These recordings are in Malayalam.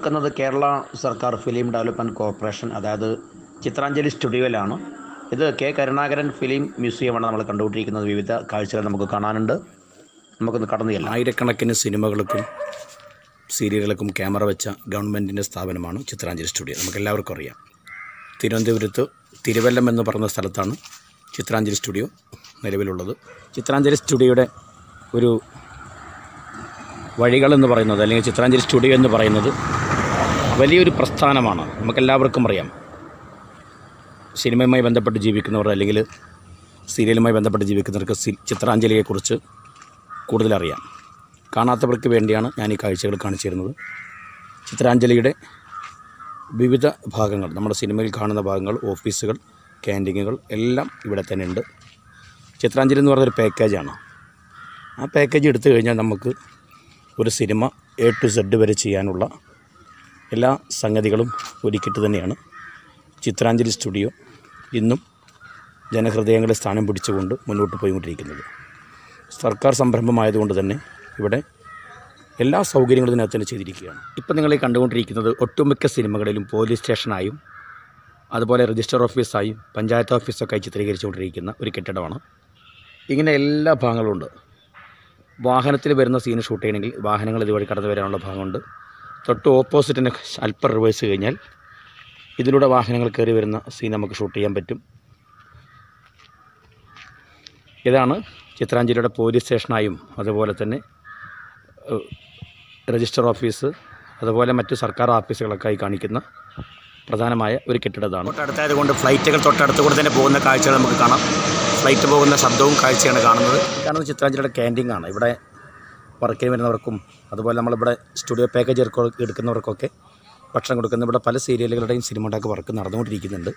നിൽക്കുന്നത് കേരള സർക്കാർ ഫിലിം ഡെവലപ്മെൻറ്റ് കോർപ്പറേഷൻ അതായത് ചിത്രാഞ്ജലി സ്റ്റുഡിയോയിലാണ് ഇത് കെ കരുണാകരൻ ഫിലിം മ്യൂസിയമാണ് നമ്മൾ കണ്ടുകൊണ്ടിരിക്കുന്നത് വിവിധ കാഴ്ചകൾ നമുക്ക് കാണാനുണ്ട് നമുക്കൊന്ന് കടന്നു ചെല്ലാം ആയിരക്കണക്കിന് സിനിമകൾക്കും സീരിയലുകൾക്കും ക്യാമറ വെച്ച ഗവൺമെൻറ്റിൻ്റെ സ്ഥാപനമാണ് ചിത്രാഞ്ജലി സ്റ്റുഡിയോ നമുക്കെല്ലാവർക്കും അറിയാം തിരുവനന്തപുരത്ത് തിരുവല്ലം എന്ന് പറയുന്ന സ്ഥലത്താണ് ചിത്രാഞ്ജലി സ്റ്റുഡിയോ നിലവിലുള്ളത് ചിത്രാഞ്ജലി സ്റ്റുഡിയോയുടെ ഒരു വഴികളെന്ന് പറയുന്നത് അല്ലെങ്കിൽ ചിത്രാഞ്ജലി സ്റ്റുഡിയോ എന്ന് പറയുന്നത് വലിയൊരു പ്രസ്ഥാനമാണ് നമുക്കെല്ലാവർക്കും അറിയാം സിനിമയുമായി ബന്ധപ്പെട്ട് ജീവിക്കുന്നവർ അല്ലെങ്കിൽ സീരിയലുമായി ബന്ധപ്പെട്ട് ജീവിക്കുന്നവർക്ക് സി ചിത്രാഞ്ജലിയെക്കുറിച്ച് കൂടുതലറിയാം കാണാത്തവർക്ക് വേണ്ടിയാണ് ഞാൻ ഈ കാഴ്ചകൾ കാണിച്ചു തരുന്നത് ചിത്രാഞ്ജലിയുടെ വിവിധ ഭാഗങ്ങൾ നമ്മുടെ സിനിമയിൽ കാണുന്ന ഭാഗങ്ങൾ ഓഫീസുകൾ ക്യാൻറ്റീനുകൾ എല്ലാം ഇവിടെ തന്നെ ഉണ്ട് ചിത്രാഞ്ജലി എന്ന് പറയുന്നൊരു പാക്കേജാണ് ആ പാക്കേജ് എടുത്തു കഴിഞ്ഞാൽ നമുക്ക് ഒരു സിനിമ എ ടു സെഡ് വരെ ചെയ്യാനുള്ള എല്ലാ സംഗതികളും ഒരുക്കിയിട്ട് തന്നെയാണ് ചിത്രാഞ്ജലി സ്റ്റുഡിയോ ഇന്നും ജനഹൃദയങ്ങളെ സ്ഥാനം പിടിച്ചുകൊണ്ട് മുന്നോട്ട് പോയിക്കൊണ്ടിരിക്കുന്നത് സർക്കാർ സംരംഭമായതുകൊണ്ട് തന്നെ ഇവിടെ എല്ലാ സൗകര്യങ്ങളും ഇതിനകത്ത് തന്നെ ചെയ്തിരിക്കുകയാണ് ഇപ്പം നിങ്ങൾ ഈ കണ്ടുകൊണ്ടിരിക്കുന്നത് ഒട്ടുമിക്ക സിനിമകളിലും പോലീസ് സ്റ്റേഷനായും അതുപോലെ രജിസ്റ്റർ ഓഫീസായും പഞ്ചായത്ത് ഓഫീസൊക്കെ ആയി ചിത്രീകരിച്ചുകൊണ്ടിരിക്കുന്ന ഒരു കെട്ടിടമാണ് ഇങ്ങനെ എല്ലാ ഭാഗങ്ങളും ഉണ്ട് വാഹനത്തിൽ വരുന്ന സീൻ ഷൂട്ട് ചെയ്യണമെങ്കിൽ വാഹനങ്ങൾ ഇതുവഴി കടന്നു വരാനുള്ള ഭാഗമുണ്ട് തൊട്ട് ഓപ്പോസിറ്റിന് അല്പം റിവേഴ്സ് കഴിഞ്ഞാൽ ഇതിലൂടെ വാഹനങ്ങൾ കയറി വരുന്ന സീൻ നമുക്ക് ഷൂട്ട് ചെയ്യാൻ പറ്റും ഇതാണ് ചിത്രാഞ്ജലിയുടെ പോലീസ് സ്റ്റേഷനായും അതുപോലെ തന്നെ ഏഹ്, രജിസ്റ്റർ ഓഫീസ് അതുപോലെ മറ്റ് സർക്കാർ ഓഫീസുകളൊക്കെ ആയി കാണിക്കുന്ന പ്രധാനമായ ഒരു കെട്ടിടതാണ് തൊട്ടടുത്തായത് കൊണ്ട് ഫ്ലൈറ്റുകൾ തൊട്ടടുത്ത് കൂടെ തന്നെ പോകുന്ന കാഴ്ചകൾ നമുക്ക് കാണാം ഫ്ലൈറ്റ് പോകുന്ന ശബ്ദവും കാഴ്ചയാണ് കാണുന്നത് കാണുന്നത് ചിത്രാഞ്ജലിയുടെ ക്യാൻറ്റീൻ ആണ് ഇവിടെ വർക്ക് ചെയ്യാൻ വരുന്നവർക്കും അതുപോലെ നമ്മളിവിടെ സ്റ്റുഡിയോ പാക്കേജ് എടുക്കുന്നവർക്കൊക്കെ ഭക്ഷണം കൊടുക്കുന്ന ഇവിടെ പല സീരിയലുകളുടെയും സിനിമയുടെയൊക്കെ വർക്ക് നടന്നുകൊണ്ടിരിക്കുന്നുണ്ട്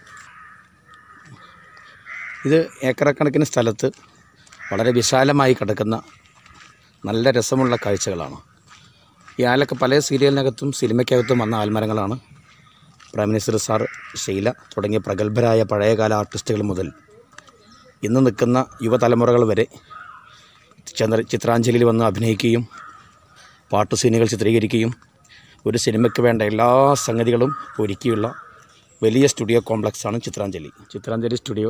ഇത് ഏക്കറക്കണക്കിന് സ്ഥലത്ത് വളരെ വിശാലമായി കിടക്കുന്ന നല്ല രസമുള്ള കാഴ്ചകളാണ് ഈ ആലൊക്കെ പല സീരിയലിനകത്തും സിനിമയ്ക്കകത്തും വന്ന ആൽമരങ്ങളാണ് പ്രൈം മിനിസ്റ്റർ സാർ ഷീല തുടങ്ങിയ പ്രഗത്ഭരായ പഴയകാല ആർട്ടിസ്റ്റുകൾ മുതൽ ഇന്ന് നിൽക്കുന്ന യുവതലമുറകൾ വരെ ചന്ദ്ര ചിത്രാഞ്ജലിയിൽ വന്ന് അഭിനയിക്കുകയും പാട്ട് സീനുകൾ ചിത്രീകരിക്കുകയും ഒരു സിനിമയ്ക്ക് വേണ്ട എല്ലാ സംഗതികളും ഒരുക്കിയുള്ള വലിയ സ്റ്റുഡിയോ കോംപ്ലക്സാണ് ചിത്രാഞ്ജലി ചിത്രാഞ്ജലി സ്റ്റുഡിയോ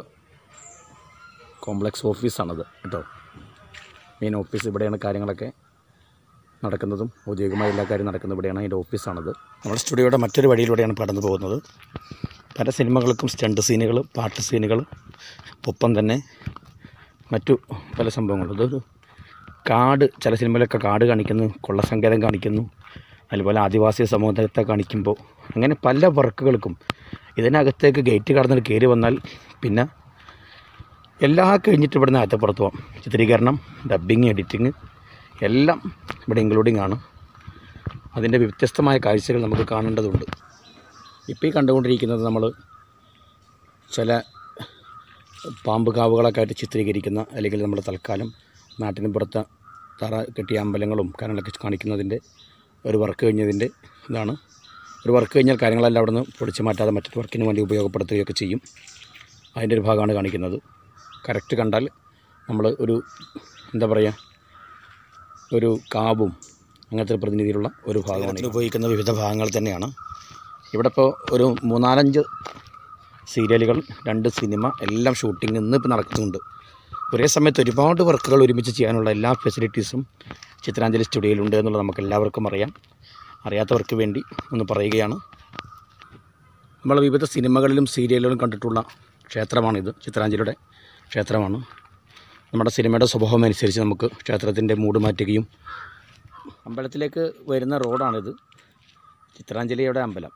കോംപ്ലക്സ് ഓഫീസാണത് കേട്ടോ മെയിൻ ഓഫീസ് ഇവിടെയാണ് കാര്യങ്ങളൊക്കെ നടക്കുന്നതും ഔദ്യോഗികമായ എല്ലാ കാര്യം നടക്കുന്നത് ഇവിടെയാണ് അതിൻ്റെ ഓഫീസാണത് നമ്മുടെ സ്റ്റുഡിയോയുടെ മറ്റൊരു വഴിയിലൂടെയാണ് കടന്നു പോകുന്നത് പല സിനിമകൾക്കും സ്റ്റണ്ട് സീനുകൾ പാട്ട് സീനുകൾ ഒപ്പം തന്നെ മറ്റു പല സംഭവങ്ങളും ഇതൊരു കാട് ചില സിനിമയിലൊക്കെ കാട് കാണിക്കുന്നു കൊള്ളസങ്കേതം കാണിക്കുന്നു അതുപോലെ ആദിവാസി സമൂഹത്തെ കാണിക്കുമ്പോൾ അങ്ങനെ പല വർക്കുകൾക്കും ഇതിനകത്തേക്ക് ഗേറ്റ് കടന്നിട്ട് കയറി വന്നാൽ പിന്നെ എല്ലാം കഴിഞ്ഞിട്ട് ഇവിടുന്ന് അകത്തപ്പുറത്ത് പോകാം ചിത്രീകരണം ഡബ്ബിങ് എഡിറ്റിങ് എല്ലാം ഇവിടെ ഇൻക്ലൂഡിങ് ആണ് അതിൻ്റെ വ്യത്യസ്തമായ കാഴ്ചകൾ നമുക്ക് കാണേണ്ടതുണ്ട് ഇപ്പോൾ ഈ കണ്ടുകൊണ്ടിരിക്കുന്നത് നമ്മൾ ചില പാമ്പ് കാവുകളൊക്കെ ആയിട്ട് ചിത്രീകരിക്കുന്ന അല്ലെങ്കിൽ നമ്മൾ തൽക്കാലം നാട്ടിന് പുറത്ത് തറ കെട്ടിയ അമ്പലങ്ങളും കാര്യങ്ങളൊക്കെ കാണിക്കുന്നതിൻ്റെ ഒരു വർക്ക് കഴിഞ്ഞതിൻ്റെ ഇതാണ് ഒരു വർക്ക് കഴിഞ്ഞാൽ കാര്യങ്ങളെല്ലാം അവിടെ നിന്ന് പൊടിച്ച് മാറ്റാതെ മറ്റൊരു വർക്കിന് വേണ്ടി ഉപയോഗപ്പെടുത്തുകയൊക്കെ ചെയ്യും അതിൻ്റെ ഒരു ഭാഗമാണ് കാണിക്കുന്നത് കറക്റ്റ് കണ്ടാൽ നമ്മൾ ഒരു എന്താ പറയുക ഒരു കാവും അങ്ങനത്തെ ഒരു പ്രതിനിധിയിലുള്ള ഒരു ഭാഗമാണ് ഉപയോഗിക്കുന്ന വിവിധ ഭാഗങ്ങൾ തന്നെയാണ് ഇവിടെ ഇപ്പോൾ ഒരു മൂന്നാലഞ്ച് സീരിയലുകൾ രണ്ട് സിനിമ എല്ലാം ഷൂട്ടിംഗ് ഇന്ന് ഇപ്പോൾ നടക്കുന്നുണ്ട് ഒരേ സമയത്ത് ഒരുപാട് വർക്കുകൾ ഒരുമിച്ച് ചെയ്യാനുള്ള എല്ലാ ഫെസിലിറ്റീസും ചിത്രാഞ്ജലി സ്റ്റുഡിയോയിലുണ്ട് എന്നുള്ളത് നമുക്ക് എല്ലാവർക്കും അറിയാം അറിയാത്തവർക്ക് വേണ്ടി ഒന്ന് പറയുകയാണ് നമ്മൾ വിവിധ സിനിമകളിലും സീരിയലുകളിലും കണ്ടിട്ടുള്ള ക്ഷേത്രമാണിത് ചിത്രാഞ്ജലിയുടെ ക്ഷേത്രമാണ് നമ്മുടെ സിനിമയുടെ സ്വഭാവം അനുസരിച്ച് നമുക്ക് ക്ഷേത്രത്തിൻ്റെ മൂട് മാറ്റുകയും അമ്പലത്തിലേക്ക് വരുന്ന റോഡാണിത് ചിത്രാഞ്ജലിയുടെ അമ്പലം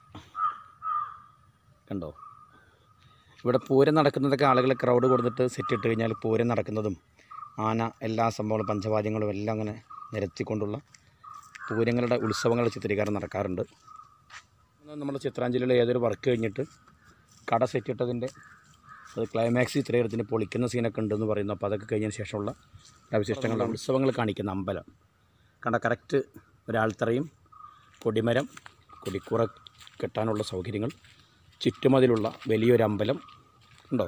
കണ്ടോ ഇവിടെ പൂരം നടക്കുന്നതൊക്കെ ആളുകൾ ക്രൗഡ് കൊടുത്തിട്ട് സെറ്റ് ഇട്ട് കഴിഞ്ഞാൽ പൂരം നടക്കുന്നതും ആന എല്ലാ സംഭവങ്ങളും പഞ്ചവാദ്യങ്ങളും എല്ലാം അങ്ങനെ നിരത്തിക്കൊണ്ടുള്ള പൂരങ്ങളുടെ ഉത്സവങ്ങളുടെ ചിത്രീകരണം നടക്കാറുണ്ട് നമ്മൾ ചിത്രാഞ്ജലിയുടെ ഏതൊരു വർക്ക് കഴിഞ്ഞിട്ട് കട സെറ്റ് ഇട്ടതിൻ്റെ അത് ക്ലൈമാക്സ് ചിത്രീകരണത്തിന് പൊളിക്കുന്ന സീനൊക്കെ ഉണ്ടെന്ന് പറയുന്നു അപ്പോൾ അതൊക്കെ കഴിഞ്ഞതിന് ശേഷമുള്ള അവശിഷ്ടങ്ങളുടെ ഉത്സവങ്ങൾ കാണിക്കുന്ന അമ്പലം കണ്ട കറക്റ്റ് ഒരാൾത്തറയും കൊടിമരം കൊടിക്കൂറ കെട്ടാനുള്ള സൗകര്യങ്ങൾ ചുറ്റുമതിലുള്ള വലിയൊരു അമ്പലം ഉണ്ടോ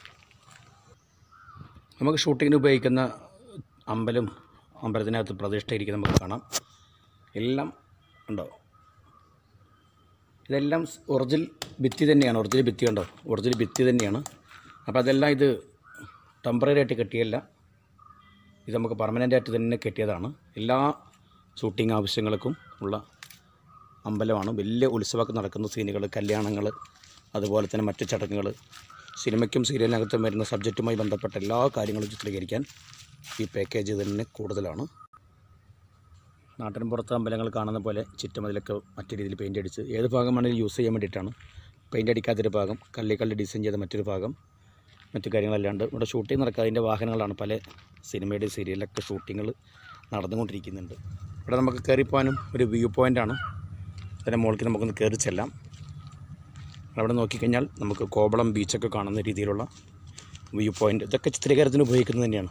നമുക്ക് ഷൂട്ടിങ്ങിന് ഉപയോഗിക്കുന്ന അമ്പലം അമ്പലത്തിനകത്ത് പ്രതിഷ്ഠയിരിക്കും നമുക്ക് കാണാം എല്ലാം ഉണ്ടോ ഇതെല്ലാം ഒറിജിനൽ ഭിത്തി തന്നെയാണ് ഒറിജിനൽ ഭിത്തി കണ്ടോ ഒറിജിനൽ ഭിത്തി തന്നെയാണ് അപ്പോൾ അതെല്ലാം ഇത് ടെമ്പററി ആയിട്ട് കെട്ടിയല്ല ഇത് നമുക്ക് പെർമനൻ്റ് ആയിട്ട് തന്നെ കെട്ടിയതാണ് എല്ലാ ഷൂട്ടിംഗ് ആവശ്യങ്ങൾക്കും ഉള്ള അമ്പലമാണ് വലിയ ഉത്സവമൊക്കെ നടക്കുന്ന സീനുകൾ കല്യാണങ്ങൾ അതുപോലെ തന്നെ മറ്റു ചടങ്ങുകൾ സിനിമയ്ക്കും സീരിയലിനകത്തും വരുന്ന സബ്ജക്റ്റുമായി ബന്ധപ്പെട്ട എല്ലാ കാര്യങ്ങളും ചിത്രീകരിക്കാൻ ഈ പാക്കേജ് തന്നെ കൂടുതലാണ് നാട്ടിൻ പുറത്ത് അമ്പലങ്ങൾ കാണുന്ന പോലെ ചുറ്റുമതിലൊക്കെ മറ്റു രീതിയിൽ പെയിൻ്റ് അടിച്ച് ഏത് ഭാഗം വേണമെങ്കിലും യൂസ് ചെയ്യാൻ വേണ്ടിയിട്ടാണ് പെയിൻ്റ് അടിക്കാത്തൊരു ഭാഗം കല്ലി കല്ല് ഡിസൈൻ ചെയ്ത മറ്റൊരു ഭാഗം മറ്റു കാര്യങ്ങളല്ലാണ്ട് ഇവിടെ ഷൂട്ടിംഗ് നടക്കുക അതിൻ്റെ വാഹനങ്ങളാണ് പല സിനിമയുടെ സീരിയലൊക്കെ ഷൂട്ടിങ്ങൾ നടന്നുകൊണ്ടിരിക്കുന്നുണ്ട് ഇവിടെ നമുക്ക് കയറിപ്പോകാനും ഒരു വ്യൂ പോയിൻ്റാണ് അതിൻ്റെ മുകളിലേക്ക് നമുക്കൊന്ന് കയറി ചെല്ലാം അവിടെ നോക്കിക്കഴിഞ്ഞാൽ നമുക്ക് കോവളം ബീച്ചൊക്കെ കാണുന്ന രീതിയിലുള്ള വ്യൂ പോയിൻ്റ് ഇതൊക്കെ ചിത്രീകരണത്തിന് ഉപയോഗിക്കുന്നത് തന്നെയാണ്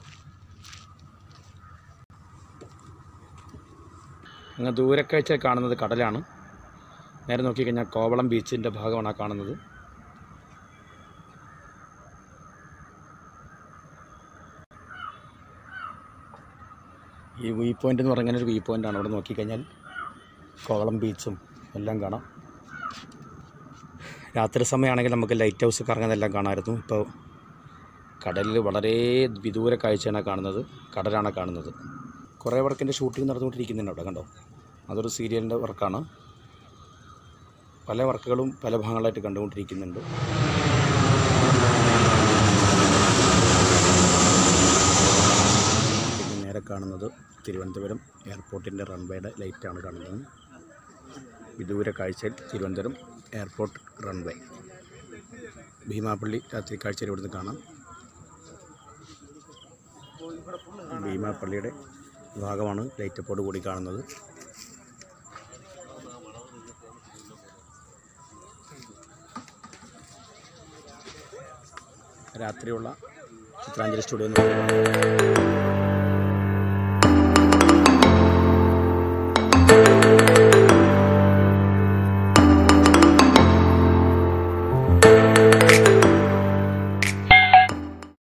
അങ്ങ് ദൂരക്കാഴ്ച കാണുന്നത് കടലാണ് നേരെ നോക്കിക്കഴിഞ്ഞാൽ കോവളം ബീച്ചിൻ്റെ ഭാഗമാണ് ആ കാണുന്നത് ഈ വ്യൂ പോയിൻ്റ് എന്ന് പറഞ്ഞാൽ ഒരു വ്യൂ പോയിൻ്റാണ് അവിടെ നോക്കിക്കഴിഞ്ഞാൽ കോവളം ബീച്ചും എല്ലാം കാണാം രാത്രി സമയമാണെങ്കിൽ നമുക്ക് ലൈറ്റ് ഹൗസ് കറങ്ങുന്നതെല്ലാം കാണാമായിരുന്നു ഇപ്പോൾ കടലിൽ വളരെ വിദൂര കാഴ്ചയാണ് കാണുന്നത് കടലാണ് കാണുന്നത് കുറേ വർക്കിൻ്റെ ഷൂട്ടിംഗ് നടന്നുകൊണ്ടിരിക്കുന്നുണ്ട് അവിടെ കണ്ടോ അതൊരു സീരിയലിൻ്റെ വർക്കാണ് പല വർക്കുകളും പല ഭാഗങ്ങളായിട്ട് കണ്ടുകൊണ്ടിരിക്കുന്നുണ്ട് പിന്നെ നേരെ കാണുന്നത് തിരുവനന്തപുരം എയർപോർട്ടിൻ്റെ റൺവേയുടെ ലൈറ്റാണ് കാണുന്നത് വിദൂര കാഴ്ചയിൽ തിരുവനന്തപുരം എയർപോർട്ട് റൺവേ ഭീമാപ്പള്ളി രാത്രി കാഴ്ചയിൽ ഇവിടുന്ന് കാണാം ഭീമാപ്പള്ളിയുടെ ഭാഗമാണ് ലൈറ്റപ്പോട് കൂടി കാണുന്നത് രാത്രിയുള്ള ചിത്രാഞ്ജലി സ്റ്റുഡിയോ എന്ന് പറയുന്നത്